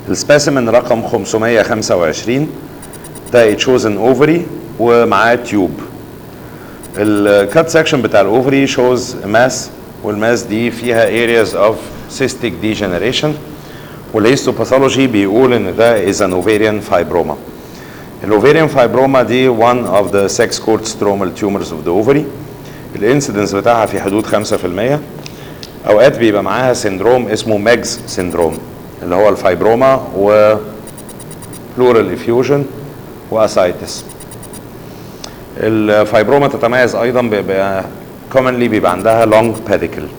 السبيسيمن رقم 525 ده تشوزن اوفري ومعاه تيوب الكات سكشن بتاع الاوفري شوز ماس والماس دي فيها areas of cystic degeneration والهيستوباثولوجي بيقول ان ده is an ovarian fibroma الاوفيريان فايبروما دي one of the sex cord stromal tumors of the ovary الانسيدنس بتاعها في حدود 5% اوقات بيبقى معاها سندروم اسمه ميجز سندروم اللي هو الفايبروما و بلورال افيوجن واسايتس الفايبروما تتميز ايضا بيبقى commonly بيبقى عندها long pedicle